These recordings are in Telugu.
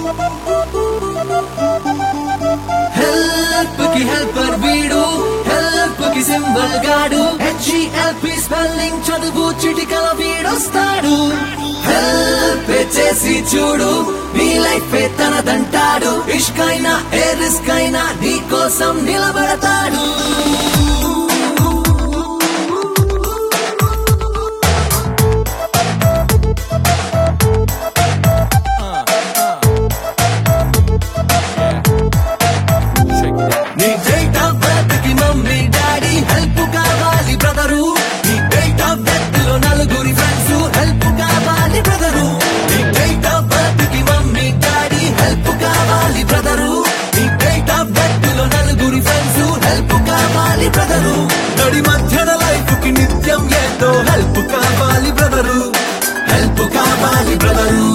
హెల్ప్ కి హెల్పర్ వీడు హెల్ప్ కి సింబల్ గాడు హెచ్ఈఎల్పి స్పెల్లింగ్ చదువు చిటికల వీడొస్తాడు హెల్ప్ చేసి చూడు నీ లైఫ్ తనదంటాడు ఇష్కైనా ఏ రిస్క్ అయినా నీ కోసం నిలబడతాడు నీ డేట్ ఆఫ్ బర్త్ కి మమ్మీ డాడీ హెల్ప్ కావాలి బ్రదరు నీ డేట్ ఆఫ్ డెత్ లో నలుగురి ఫ్రెండ్స్ హెల్ప్ కావాలి బ్రదరు నీ డేట్ ఆఫ్ బర్త్ కి మమ్మీ డాడీ హెల్ప్ కావాలి బ్రదరు నీ డేట్ ఆఫ్ డెత్ లో నలుగురి ఫ్రెండ్స్ హెల్ప్ కావాలి బ్రదరు నడి మధ్యన లైఫ్ కి నిత్యం ఏదో హెల్ప్ కావాలి బ్రదరు హెల్ప్ కావాలి brother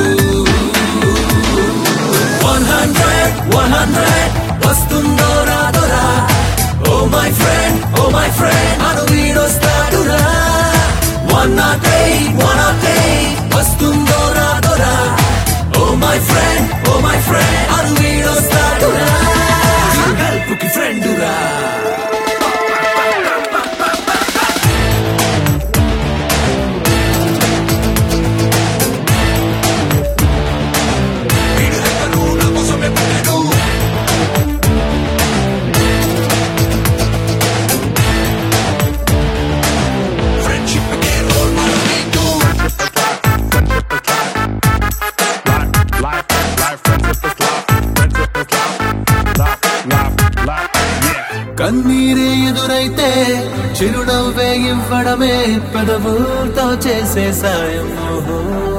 one hundred one hundred వస్తుందో రాదురా oh my friend oh my friend అను వీడొస్తాడురా one not eight one not eight వస్తుందో రాదురా oh my friend oh my friend అను వీడొస్తాడురా హెల్ప్ కి ఫ్రెండురా Life, life, friendship is love. Friendship is love. Love, love, love. Yeah. కన్నీరే ఎదురైతే చిరునవ్వే ఇవ్వడమే పెదవులతో చేసే సాయం ఓహో.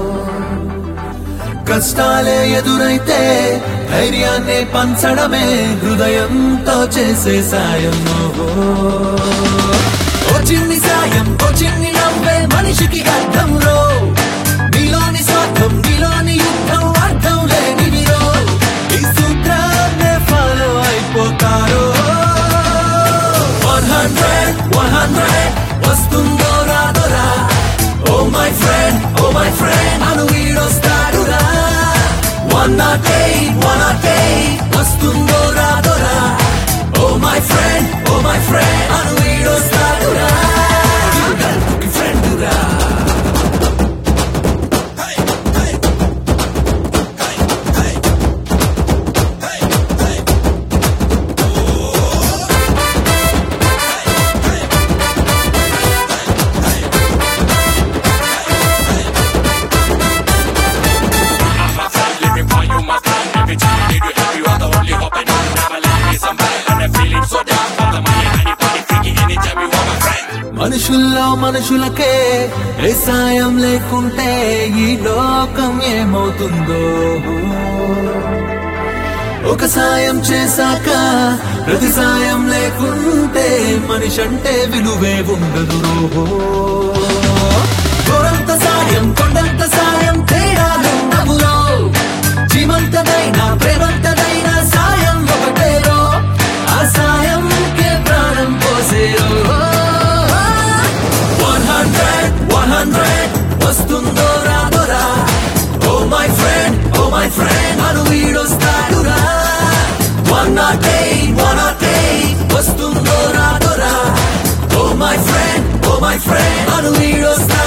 కష్టాలే ఎదురైతే ధైర్యాన్ని పంచడమే హృదయంతో చేసే సాయం ఓహో. ఓ చిన్ని సాయం ఓ చిన్ని నవ్వే మనిషికి అర్థం రో నీలోని స్వార్థం నీలోని యుద్ధం అర్థం లేనివిరో ఈ సూత్రాన్నే ఫాలో అయిపోతారో వన్ హండ్రెడ్ వన్ హండ్రెడ్ వస్తుందో రాదురా oh my friend oh my friend అను వీడొస్తాడురా one not eight one not eight వస్తుందో రాదురా oh my friend oh my friend అను వీడొస్తాడురా గల్పుకి ఫ్రెండురా My friend, living for you, my friend. Every time I need you, help you are the only hope I know. Never let me somebody, and I'm feeling so down. For the money, anybody, freaky, anytime you are my friend. మనుషుల్లో మనుషులకే ఏ సాయం లేకుంటే ఈ లోకం ఏమవుతుందో ఒక సాయం చేశాక ప్రతి సాయం లేకుంటే మనిషి అంటే విలువే ఉండదు రోహో గోరంత సాయం కొండంత సాయం తేడాలుండవులో జీవంతదైనా ప్రేమంతదైనా సాయం ఒకటేరో ఆ సాయంకే ప్రాణం పోసేరో వన్ హండ్రెడ్ వన్ హండ్రెడ్ వస్తుందో రాదురా oh my friend oh my friend అను వీడొస్తాడురా one not eight one not eight వస్తుందో రాదురా oh my friend oh my friend అను వీడొస్తాడు